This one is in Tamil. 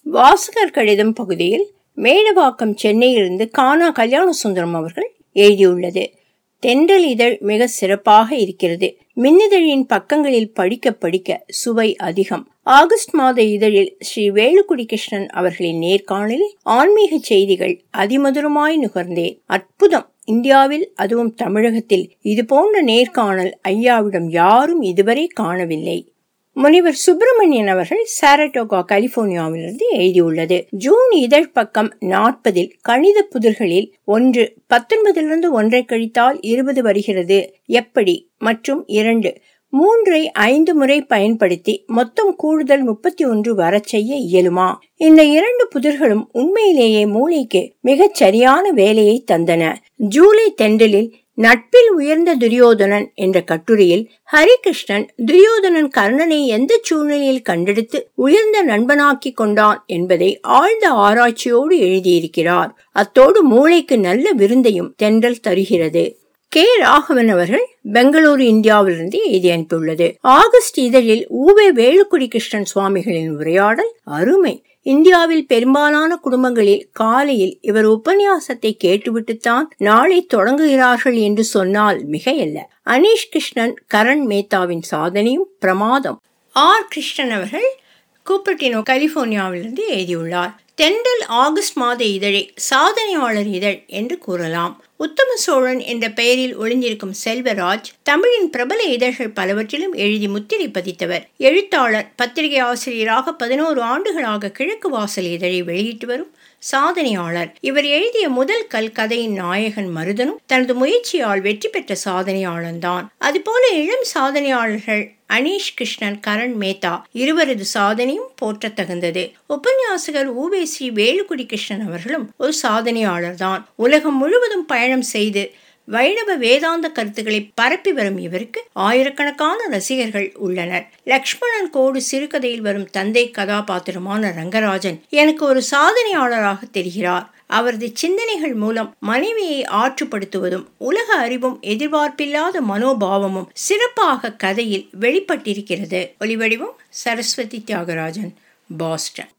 வாசகர் கடிதம் பகுதியில் மேடவாக்கம் சென்னையிலிருந்து கானா கல்யாண சுந்தரம் அவர்கள் எழுதியுள்ளது தென்றல் இதழ் மிக சிறப்பாக இருக்கிறது மின்னிதழின் பக்கங்களில் படிக்க படிக்க சுவை அதிகம் ஆகஸ்ட் மாத இதழில் ஸ்ரீ வேலுக்குடி கிருஷ்ணன் அவர்களின் நேர்காணலில் ஆன்மீக செய்திகள் அதிமதுரமாய் நுகர்ந்தேன் அற்புதம் இந்தியாவில் அதுவும் தமிழகத்தில் இது போன்ற நேர்காணல் ஐயாவிடம் யாரும் இதுவரை காணவில்லை முனிவர் சுப்பிரமணியன் அவர்கள் சாரட்டோகா கலிபோர்னியாவிலிருந்து எழுதியுள்ளது ஜூன் இதழ் பக்கம் நாற்பதில் கணித புதிர்களில் ஒன்று பத்தொன்பதிலிருந்து ஒன்றை கழித்தால் இருபது வருகிறது எப்படி மற்றும் இரண்டு மூன்றை ஐந்து முறை பயன்படுத்தி மொத்தம் கூடுதல் முப்பத்தி ஒன்று வரச் செய்ய இயலுமா இந்த இரண்டு புதிர்களும் உண்மையிலேயே மூளைக்கு மிகச் சரியான வேலையை தந்தன ஜூலை தென்றலில் நட்பில் உயர்ந்த துரியோதனன் என்ற கட்டுரையில் ஹரிகிருஷ்ணன் துரியோதனன் கர்ணனை எந்த சூழ்நிலையில் கண்டெடுத்து உயர்ந்த நண்பனாக்கி கொண்டான் என்பதை ஆழ்ந்த ஆராய்ச்சியோடு எழுதியிருக்கிறார் அத்தோடு மூளைக்கு நல்ல விருந்தையும் தென்றல் தருகிறது கே ராகவன் அவர்கள் பெங்களூரு இந்தியாவிலிருந்து எழுதி அனுப்பியுள்ளது ஆகஸ்ட் இதழில் ஊவே வேலுக்குடி கிருஷ்ணன் சுவாமிகளின் உரையாடல் அருமை இந்தியாவில் பெரும்பாலான குடும்பங்களில் காலையில் இவர் உபன்யாசத்தை கேட்டுவிட்டுத்தான் நாளை தொடங்குகிறார்கள் என்று சொன்னால் மிகையல்ல அனீஷ் கிருஷ்ணன் கரண் மேத்தாவின் சாதனையும் பிரமாதம் ஆர் கிருஷ்ணன் அவர்கள் கூப்பர்டினோ கலிபோர்னியாவிலிருந்து எழுதியுள்ளார் தென்றல் ஆகஸ்ட் மாத இதழை சாதனையாளர் இதழ் என்று கூறலாம் உத்தம சோழன் என்ற பெயரில் ஒளிந்திருக்கும் செல்வராஜ் தமிழின் பிரபல இதழ்கள் பலவற்றிலும் எழுதி முத்திரை பதித்தவர் எழுத்தாளர் பத்திரிகை ஆசிரியராக பதினோரு ஆண்டுகளாக கிழக்கு வாசல் இதழை வெளியிட்டு வரும் சாதனையாளர் இவர் எழுதிய முதல் கல் கதையின் நாயகன் மருதனும் தனது முயற்சியால் வெற்றி பெற்ற சாதனையாளன்தான் அதுபோல இளம் சாதனையாளர்கள் அனீஷ் கிருஷ்ணன் கரண் மேத்தா இருவரது சாதனையும் போற்றத்தகுந்தது உபன்யாசகர் ஊவேசி வேலுக்குடி கிருஷ்ணன் அவர்களும் ஒரு சாதனையாளர் தான் உலகம் முழுவதும் பயணம் செய்து வைணவ வேதாந்த கருத்துக்களை பரப்பி வரும் இவருக்கு ஆயிரக்கணக்கான ரசிகர்கள் உள்ளனர் லக்ஷ்மணன் கோடு சிறுகதையில் வரும் தந்தை கதாபாத்திரமான ரங்கராஜன் எனக்கு ஒரு சாதனையாளராக தெரிகிறார் அவரது சிந்தனைகள் மூலம் மனைவியை ஆற்றுப்படுத்துவதும் உலக அறிவும் எதிர்பார்ப்பில்லாத மனோபாவமும் சிறப்பாக கதையில் வெளிப்பட்டிருக்கிறது ஒளிவடிவம் சரஸ்வதி தியாகராஜன் பாஸ்டன்